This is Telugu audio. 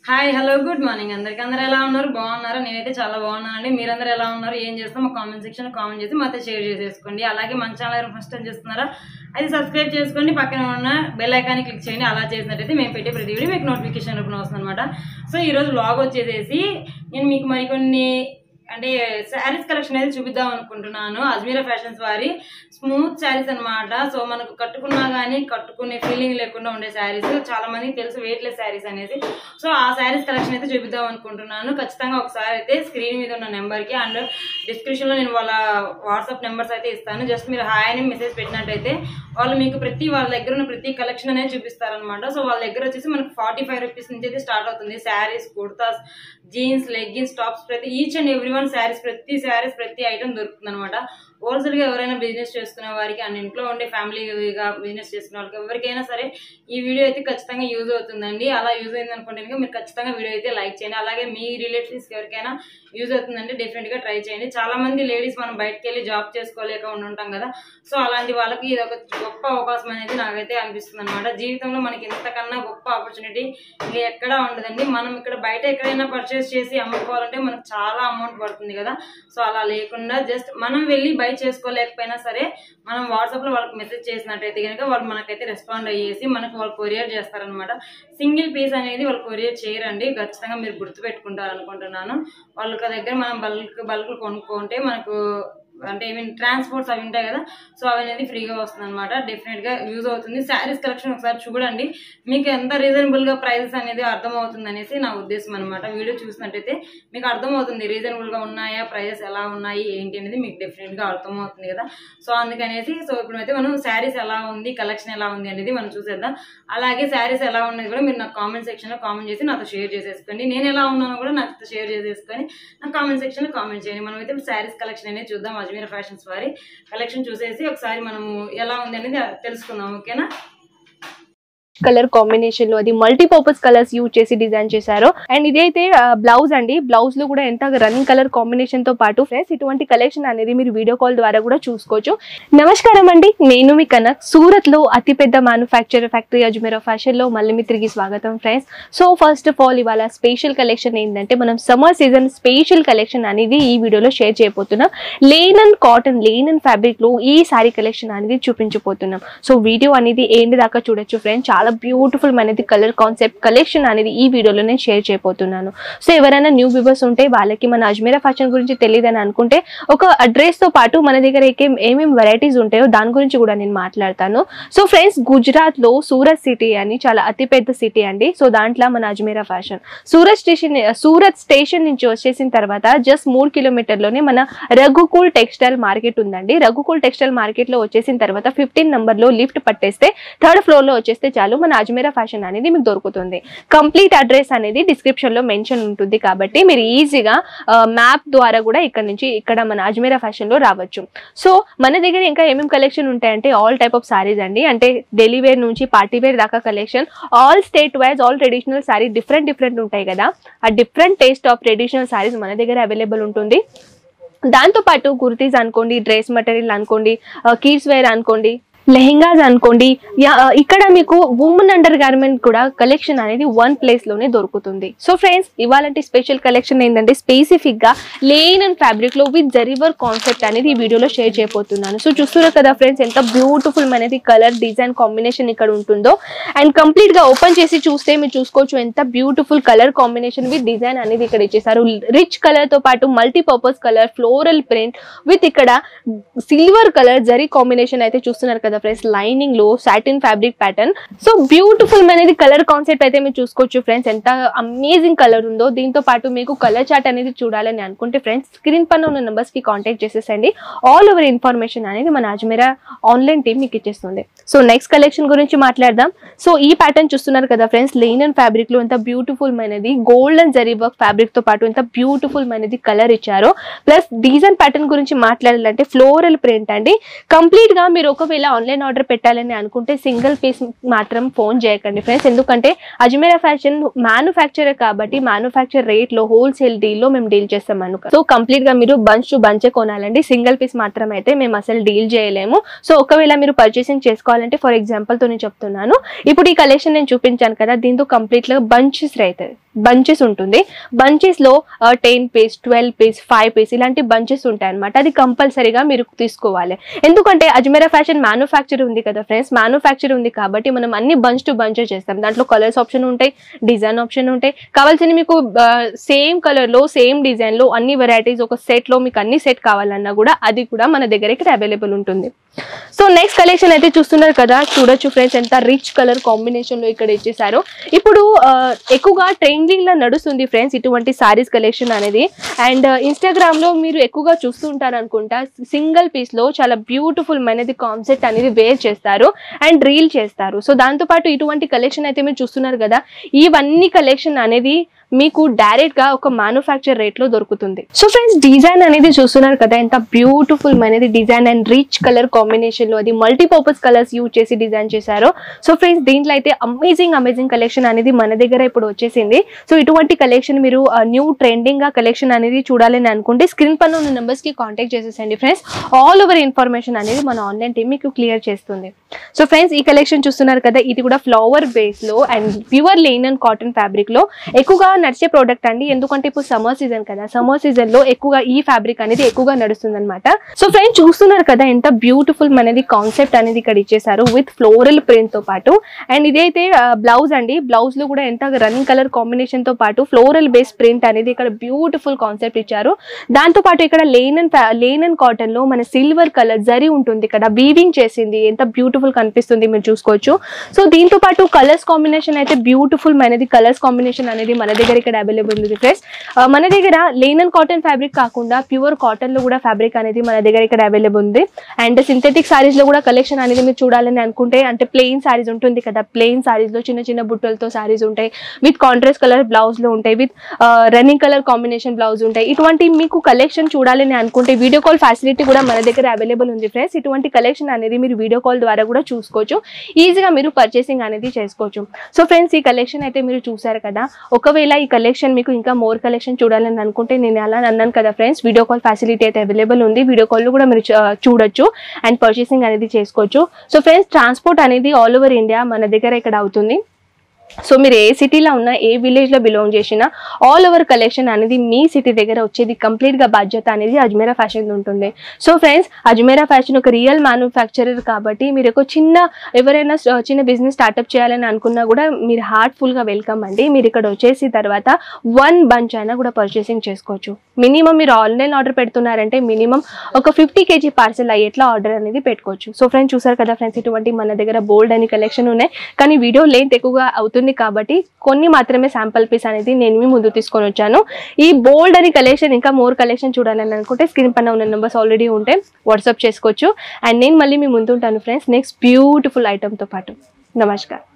హాయ్ హలో గుడ్ మార్నింగ్ అందరికి అందరు ఎలా ఉన్నారు బాగున్నారా నేనైతే చాలా బాగున్నానండి మీరందరూ ఎలా ఉన్నారు ఏం చేస్తాం మా కామెంట్ సెక్షన్ కామెంట్ చేసి మాతో షేర్ చేసేసుకోండి అలాగే మన ఛానల్ ఫస్ట్ టైం చేస్తున్నారా అది సబ్స్క్రైబ్ చేసుకోండి పక్కన ఉన్న బెల్ ఐకాన్ని క్లిక్ చేయండి అలా చేసినట్టయితే మేము పెట్టే ప్రతి వీడియో మీకు నోటిఫికేషన్ రూపంలో వస్తుంది అనమాట సో ఈరోజు లాగ్ వచ్చేసేసి నేను మీకు మరికొన్ని అంటే శారీస్ కలెక్షన్ అయితే చూపిద్దాం అనుకుంటున్నాను అజ్మీరా ఫ్యాషన్స్ వారి స్మూత్ శారీస్ అన్నమాట సో మనకు కట్టుకున్నా కానీ కట్టుకునే ఫీలింగ్ లేకుండా ఉండే శారీస్ చాలా మందికి తెలుసు వెయిట్లెస్ శారీస్ అనేసి సో ఆ శారీస్ కలెక్షన్ అయితే చూపిద్దాం అనుకుంటున్నాను ఖచ్చితంగా ఒకసారి అయితే స్క్రీన్ మీద ఉన్న నెంబర్కి అండ్ డిస్క్రిప్షన్ లో నేను వాళ్ళ వాట్సాప్ నెంబర్స్ అయితే ఇస్తాను జస్ట్ మీరు హాయ్ అని మెసేజ్ పెట్టినట్టయితే వాళ్ళు మీకు ప్రతి వాళ్ళ దగ్గర ఉన్న ప్రతి కలెక్షన్ అనేది చూపిస్తారనమాట సో వాళ్ళ దగ్గర వచ్చేసి మనకు ఫార్టీ ఫైవ్ రూపీస్ నుంచి అయితే స్టార్ట్ అవుతుంది saris kurtas jeans leggings tops ప్రతి each and every one saris ప్రతి శారీస్ ప్రతి ఐటమ్ దొరుకుతుంది అనమాట హోల్సేల్ గా ఎవరైనా బిజినెస్ చేసుకునే వారికి అండ్ ఇంట్లో ఉండే ఫ్యామిలీగా బిజినెస్ చేసుకునే వాళ్ళకి ఎవరికైనా సరే ఈ వీడియో అయితే ఖచ్చితంగా యూజ్ అవుతుందండి అలా యూజ్ అయింది అనుకుంటే కనుక మీరు ఖచ్చితంగా వీడియో అయితే లైక్ చేయండి అలాగే మీ రిలేటివ్స్ ఎవరికైనా యూజ్ అవుతుందంటే డెఫినెట్ గా ట్రై చేయండి చాలా మంది లేడీస్ మనం బయటకు వెళ్ళి జాబ్ చేసుకోలేక ఉండి ఉంటాం కదా సో అలాంటి వాళ్ళకి ఇది ఒక గొప్ప అవకాశం అనేది నాకైతే అనిపిస్తుంది అనమాట జీవితంలో మనకి ఇంతకన్నా గొప్ప ఆపర్చునిటీ ఇది ఎక్కడా ఉండదండి మనం ఇక్కడ బయట ఎక్కడైనా పర్చేస్ చేసి అమ్ముకోవాలంటే మనకు చాలా అమౌంట్ పడుతుంది కదా సో అలా లేకుండా జస్ట్ మనం వెళ్ళి బై చేసుకోలేకపోయినా సరే మనం వాట్సాప్ లో వాళ్ళకి మెసేజ్ చేసినట్టయితే కనుక వాళ్ళు మనకైతే రెస్పాండ్ అయ్యేసి మనకు వాళ్ళు కొరియర్ చేస్తారనమాట సింగిల్ పీస్ అనేది వాళ్ళు కొరియర్ చేయరండి ఖచ్చితంగా మీరు గుర్తుపెట్టుకుంటారు అనుకుంటున్నాను వాళ్ళ దగ్గర మనం బల్క్ బల్క్ కొనుక్కుంటే మనకు అంటే ఐ మీన్ ట్రాన్స్పోర్ట్స్ అవి ఉంటాయి కదా సో అవి అనేది ఫ్రీగా వస్తుంది అనమాట డెఫినెట్ గా యూజ్ అవుతుంది శారీస్ కలెక్షన్ ఒకసారి చూడండి మీకు ఎంత రీజనబుల్ గా ప్రైసెస్ అనేది అర్థమవుతుంది అనేసి నా ఉద్దేశం అనమాట వీడియో చూసినట్టయితే మీకు అర్థమవుతుంది రీజనబుల్ గా ఉన్నాయా ప్రైసెస్ ఎలా ఉన్నాయి ఏంటి అనేది మీకు డెఫినెట్ గా అర్థమవుతుంది కదా సో అందుకనేసి సో ఇప్పుడు అయితే మనం శారీస్ ఎలా ఉంది కలెక్షన్ ఎలా ఉంది అనేది మనం చూసేద్దాం అలాగే శారీస్ ఎలా ఉన్నది కూడా మీరు నాకు కామెంట్ సెక్షన్ లో కామెంట్ చేసి నాతో షేర్ చేసేసుకోండి నేను ఎలా ఉన్నానో కూడా నాతో షేర్ చేసేసుకొని నా కామెంట్ సెక్షన్ లో కామెంట్ చేయండి మనం అయితే శారీస్ కలెక్షన్ అనేది చూద్దాం అజ్మీర్ ఫ్యాషన్స్ వారి కలెక్షన్ చూసేసి ఒకసారి మనము ఎలా ఉంది అనేది తెలుసుకుందాం ఓకేనా కలర్ కాంబినేషన్ లో అది మల్టీపర్పస్ కలర్స్ యూజ్ చేసి డిజైన్ చేశారు అండ్ ఇదైతే బ్లౌజ్ అండి బ్లౌజ్ లో కూడా ఎంత రన్నింగ్ కలర్ కాంబినేషన్ తో పాటు ఫ్రెండ్స్ ఇటువంటి కలెక్షన్ అనేది మీరు వీడియో కాల్ ద్వారా కూడా చూసుకోవచ్చు నమస్కారం అండి నేను మీ కనక్ సూరత్ లో అతిపెద్ద మ్యానుఫ్యాక్చర్ ఫ్యాక్టరీ అజ్మీరా ఫ్యాషన్ లో మళ్ళీ మీ తిరిగి స్వాగతం friends so first of all ఇవాళ స్పెషల్ కలెక్షన్ ఏంటంటే మనం సమ్మర్ సీజన్ స్పెషల్ కలెక్షన్ అనేది ఈ వీడియోలో షేర్ చేయబోతున్నాం లేనన్ కాటన్ లేనన్ ఫ్యాబ్రిక్ లో ఈ సారీ కలెక్షన్ అనేది చూపించబోతున్నాం సో వీడియో అనేది ఏంటి దాకా చూడొచ్చు ఫ్రెండ్స్ చాలా బ్యూటిఫుల్ అనేది కలర్ కాన్సెప్ట్ కలెక్షన్ అనేది ఈ వీడియోలో నేను షేర్ చేయబోతున్నాను సో ఎవరైనా న్యూ వ్యూవర్స్ ఉంటే వాళ్ళకి మన అజ్మీరా ఫ్యాషన్ గురించి తెలియదని అనుకుంటే ఒక అడ్రస్ తో పాటు మన దగ్గర ఏకేం- ఏమేం వెరైటీస్ ఉంటాయో దాని గురించి కూడా నేను మాట్లాడతాను సో ఫ్రెండ్స్ గుజరాత్ లో సూరత్ సిటీ అని చాలా అతిపెద్ద సిటీ అండి సో దాంట్లో మన Ajmera fashion Surat station Surat station నుంచి వచ్చేసిన తర్వాత జస్ట్ మూడు కిలోమీటర్లోనే మన రఘుకుల్ టెక్స్టైల్ మార్కెట్ ఉందండి రఘుకుల్ టెక్స్టైల్ మార్కెట్ లో వచ్చేసిన తర్వాత ఫిఫ్టీన్ నంబర్ లో లిఫ్ట్ పట్టేస్తే థర్డ్ ఫ్లోర్ లో వచ్చేస్తే చాలు మన అజ్మీరా ఫ్యాషన్ అనేది మీకు దొరుకుతుంది కంప్లీట్ అడ్రస్ అనేది డిస్క్రిప్షన్ లో మెన్షన్ ఉంటుంది కాబట్టి మీరు ఈజీగా మ్యాప్ ద్వారా కూడా ఇక్కడ నుంచి ఇక్కడ మన అజ్మీరా ఫ్యాషన్ లో రావచ్చు సో మన దగ్గర ఇంకా ఏమేమి కలెక్షన్ ఉంటాయంటే ఆల్ టైప్ ఆఫ్ సారీస్ అండి అంటే డైలీ వేర్ నుంచి పార్టీ వేర్ దాకా collection all state wise all traditional sari different different ఉంటాయి కదా ఆ different taste of traditional saris మన దగ్గర అవైలబుల్ ఉంటుంది దాంతో పాటు కుర్తీస్ అనుకోండి డ్రెస్ మెటీరియల్ అనుకోండి కీడ్స్ వేర్ అనుకోండి లెహెంగాస్ అనుకోండి యా- ఆ, ఇక్కడ మీకు ఉమెన్ అండర్ గార్మెంట్ కూడా కలెక్షన్ అనేది వన్ ప్లేస్ లోనే దొరుకుతుంది సో ఫ్రెండ్స్ ఇవాళ స్పెషల్ కలెక్షన్ ఏంటంటే స్పెసిఫిక్ గా లేన్ అండ్ ఫ్యాబ్రిక్ లో విత్ జరివర్ కాన్సెప్ట్ అనేది ఈ వీడియోలో షేర్ చేయబోతున్నాను సో చూస్తున్నారు కదా ఫ్రెండ్స్ ఎంత బ్యూటిఫుల్ అనేది కలర్ డిజైన్ కాంబినేషన్ ఇక్కడ ఉంటుందో అండ్ కంప్లీట్ గా ఓపెన్ చేసి చూస్తే మీరు చూసుకోవచ్చు ఎంత beautiful colour combination with design అనేది ఇక్కడ ఇచ్చేసారు రిచ్ కలర్ తో పాటు multipurpose colour floral print with ఇక్కడ సిల్వర్ కలర్ జరీ కాంబినేషన్ అయితే చూస్తున్నారు కదా ఫ్రెండ్స్ లైనింగ్ లో satin fabric pattern so beautiful అనేది కలర్ కాన్సెప్ట్ అయితే మీరు చూసుకోవచ్చు ఫ్రెండ్స్ ఎంత అమేజింగ్ కలర్ ఉందో దీంతో పాటు మీకు కలర్ చార్ట్ అనేది చూడాలని అనుకుంటే ఫ్రెండ్స్ స్క్రీన్ పైన ఉన్న numbers కి కాంటాక్ట్ చేసేసండి ఆల్ ఓవర్ ఇన్ఫర్మేషన్ అనేది మన అజ్మీరా ఆన్లైన్ టీమ్ మీకు ఇచ్చేస్తుంది సో నెక్స్ట్ కలెక్షన్ గురించి మాట్లాడదాం సో ఈ ప్యాటర్న్ చూస్తున్నారు కదా ఫ్రెండ్స్ లెయిన్ ఫ్యాబ్రిక్ లో ఎంత బ్యూటిఫుల్ మైనది గోల్డెన్ జరీ వర్క్ ఫ్యాబ్రిక్ తో పాటు ఎంత బ్యూటిఫుల్ మైనది కలర్ ఇచ్చారో ప్లస్ డిజైన్ ప్యాటర్న్ గురించి మాట్లాడాలంటే ఫ్లోరల్ ప్రింట్ అండి కంప్లీట్ గా మీరు ఒకవేళ ఆన్లైన్ ఆర్డర్ పెట్టాలని అనుకుంటే సింగిల్ పీస్ మాత్రం ఫోన్ చేయకండి ఫ్రెండ్స్ ఎందుకంటే అజ్మీరా ఫ్యాషన్ మ్యానుఫ్యాక్చరర్ కాబట్టి మ్యానుఫ్యాక్చర్ రేట్లో హోల్సేల్ డీల్లో మేము డీల్ చేస్తాం అనుకో సో కంప్లీట్ గా మీరు బంచ్ టు బంచే కొనాలండి సింగిల్ పీస్ మాత్రం అయితే మేము అసలు డీల్ చేయలేము సో ఒకవేళ మీరు పర్చేసింగ్ చేసుకోవాలంటే ఫర్ ఎగ్జాంపుల్ తో నేను చెప్తున్నాను ఇప్పుడు ఈ కలెక్షన్ నేను చూపించాను కదా దీంతో కంప్లీట్ గా బంచెస్ అవుతుంది బంచెస్ ఉంటుంది బంచెస్ లో ten piece twelve piece five piece ఇలాంటి బంచెస్ ఉంటాయి అనమాట అది కంపల్సరీగా మీరు తీసుకోవాలి ఎందుకంటే అజ్మీరా ఫ్యాషన్ మ్యానుఫ్యాక్చర్ ఉంది కదా ఫ్రెండ్స్ మ్యానుఫ్యాక్చర్ ఉంది కాబట్టి మనం అన్ని బంచ్ టు బంచ్ చేస్తాం దాంట్లో కలర్స్ ఆప్షన్ ఉంటాయి డిజైన్ ఆప్షన్ ఉంటాయి కావాల్సిన మీకు సేమ్ కలర్ లో సేమ్ డిజైన్ లో అన్ని వెరైటీస్ ఒక సెట్ లో మీకు అన్ని సెట్ కావాలన్నా కూడా అది కూడా మన దగ్గర ఇక్కడ అవైలబుల్ ఉంటుంది సో నెక్స్ట్ కలెక్షన్ అయితే చూస్తున్నారు కదా చూడొచ్చు ఫ్రెండ్స్ ఎంత రిచ్ కలర్ కాంబినేషన్ లో ఇక్కడ ఇచ్చేసారు ఇప్పుడు ఆ, ఎక్కువగా ట్రెండింగ్ లో నడుస్తుంది ఫ్రెండ్స్ ఇటువంటి సారీస్ కలెక్షన్ అనేది అండ్ ఇన్స్టాగ్రామ్ లో మీరు ఎక్కువగా చూస్తుంటారు అనుకుంటా సింగిల్ పీస్ లో చాలా బ్యూటిఫుల్ అనేది కాన్సెప్ట్ అనేది వేర్ చేస్తారు అండ్ రీల్ చేస్తారు సో దాంతో పాటు ఇటువంటి కలెక్షన్ అయితే మీరు చూస్తున్నారు కదా ఇవన్నీ కలెక్షన్ అనేది మీకు డైరెక్ట్ గా ఒక మ్యానుఫ్యాక్చర్ రేట్ లో దొరుకుతుంది సో ఫ్రెండ్స్ డిజైన్ అనేది చూస్తున్నారు కదా ఎంత బ్యూటిఫుల్ అనేది design and rich colour combination లో అది మల్టీపర్పస్ కలర్స్ యూజ్ చేసి డిజైన్ చేశారు సో ఫ్రెండ్స్ దీంట్లో అయితే అమేజింగ్ అమేజింగ్ కలెక్షన్ అనేది మన దగ్గర ఇప్పుడు వచ్చేసింది సో ఇటువంటి కలెక్షన్ మీరు న్యూ ట్రెండింగ్ గా కలెక్షన్ అనేది చూడాలని అనుకుంటే స్క్రీన్ పైన ఉన్న numbers కి కాంటాక్ట్ చేసేసండి ఫ్రెండ్స్ ఆల్ ఓవర్ ఇన్ఫర్మేషన్ అనేది మన ఆన్లైన్ టీమ్ మీకు క్లియర్ చేస్తుంది సో ఫ్రెండ్స్ ఈ కలెక్షన్ చూస్తున్నారు కదా ఇది కూడా ఫ్లవర్ బేస్ లో and pure lawn and cotton fabric లో ఎక్కువగా నడిచే ప్రోడక్ట్ అండి ఎందుకంటే ఇప్పుడు సమ్మర్ సీజన్ కదా సమ్మర్ సీజన్ లో ఎక్కువగా ఈ ఫ్యాబ్రిక్ అనేది ఎక్కువగా నడుస్తుంది అనమాట సో ఫ్రెండ్స్ చూస్తున్నారు కదా ఎంత బ్యూటిఫుల్ అనేది కాన్సెప్ట్ అనేది ఇక్కడ ఇచ్చేసారు విత్ ఫ్లోరల్ ప్రింట్ తో పాటు అండ్ ఇదైతే బ్లౌజ్ అండి బ్లౌజ్ లో కూడా ఎంత రన్నింగ్ కలర్ కాంబినేషన్ తో పాటు ఫ్లోరల్ బేస్ ప్రింట్ అనేది ఇక్కడ బ్యూటిఫుల్ కాన్సెప్ట్ ఇచ్చారు దాంతో పాటు ఇక్కడ lawn and lawn and cotton లో మన సిల్వర్ కలర్ జరీ ఉంటుంది ఇక్కడ వీవింగ్ చేసింది ఎంత బ్యూటిఫుల్ కనిపిస్తుంది మీరు చూసుకోవచ్చు సో దీంతో పాటు కలర్స్ కాంబినేషన్ అయితే బ్యూటిఫుల్ అనేది కలర్స్ కాంబినేషన్ అనేది మన దగ్గర ఇక్కడ అవైలబుల్ ఉంది ఫ్రెండ్స్ మన దగ్గర లేన్ అండ్ కాటన్ ఫ్యాబ్రిక్ కాకుండా ప్యూర్ కాటన్ లో కూడా ఫ్యాబ్రిక్ అనేది మన దగ్గర ఇక్కడ అవైలబుల్ ఉంది అండ్ సింథెటిక్ సారీస్ లో కూడా కలెక్షన్ అనేది మీరు చూడాలని అనుకుంటే అంటే ప్లెయిన్ సారీస్ ఉంటుంది కదా ప్లెయిన్ సారీస్ లో చిన్న చిన్న బుట్టలతో సారీస్ ఉంటాయి విత్ కాంట్రాస్ట్ కలర్ బ్లౌజ్ లో ఉంటాయి with running colour combination blouse ఉంటాయి ఇటువంటి మీకు కలెక్షన్ చూడాలని అనుకుంటే వీడియో కాల్ ఫెసిలిటీ కూడా మన దగ్గర అవైలబుల్ ఉంది ఫ్రెండ్స్ ఇటువంటి కలెక్షన్ అనేది మీరు వీడియో కాల్ ద్వారా కూడా చూసుకోవచ్చు ఈజీగా మీరు పర్చేసింగ్ అనేది చేసుకోవచ్చు సో ఫ్రెండ్స్ ఈ కలెక్షన్ అయితే మీరు చూసారు కదా ఒకవేళ ఈ కలెక్షన్ మీకు ఇంకా మోర్ కలెక్షన్ చూడాలని అనుకుంటే నేను అలా అన్నాను కదా ఫ్రెండ్స్ వీడియో కాల్ ఫెసిలిటీ అయితే అవైలబుల్ ఉంది వీడియో కాల్ కూడా మీరు చూ- చూడొచ్చు అండ్ పర్చేసింగ్ అనేది చేసుకోవచ్చు సో ఫ్రెండ్స్ ట్రాన్స్పోర్ట్ అనేది ఆల్ ఓవర్ ఇండియా మన దగ్గర ఇక్కడ అవుతుంది సో మీరు ఏ సిటీలో ఉన్నా ఏ విలేజ్లో బిలాంగ్ చేసినా ఆల్ ఓవర్ కలెక్షన్ అనేది మీ సిటీ దగ్గర వచ్చేది కంప్లీట్గా బాధ్యత అనేది అజ్మేరా ఫ్యాషన్ ఉంటుంది సో ఫ్రెండ్స్ అజ్మేరా ఫ్యాషన్ ఒక రియల్ మ్యానుఫ్యాక్చరర్ కాబట్టి మీరు ఒక చిన్న ఎవరైనా స- చిన్న బిజినెస్ స్టార్ట్అప్ చేయాలని అనుకున్నా కూడా మీరు హార్ట్ఫుల్గా వెల్కమ్ అండి మీరు ఇక్కడ వచ్చేసి తర్వాత వన్ బంచ్ అయినా కూడా పర్చేసింగ్ చేసుకోవచ్చు మినిమం మీరు ఆన్లైన్ ఆర్డర్ పెడుతున్నారంటే మినిమం ఒక ఫిఫ్టీ కేజీ పార్సల్ అయ్యేట్లా ఆర్డర్ అనేది పెట్టుకోవచ్చు సో ఫ్రెండ్స్ చూసారు కదా ఫ్రెండ్స్ ఇటువంటి మన దగ్గర బోల్డ్ అని కలెక్షన్ ఉన్నాయి కానీ వీడియో లెంత్ ఎక్కువగా అవుతుంది కాబట్టి కొన్ని మాత్రమే శాంపుల్ పీస్ అనేది నేను మీ ముందు తీసుకొని వచ్చాను ఈ బోల్డ్ అని కలెక్షన్ ఇంకా మోర్ కలెక్షన్ చూడాలని అనుకుంటే స్క్రీన్ పైన ఉన్న నెంబర్స్ ఆల్రెడీ ఉంటే వాట్సాప్ చేసుకోవచ్చు అండ్ నేను మళ్ళీ మీ ముందు ఉంటాను ఫ్రెండ్స్ నెక్స్ట్ బ్యూటిఫుల్ ఐటమ్తో పాటు నమస్కారం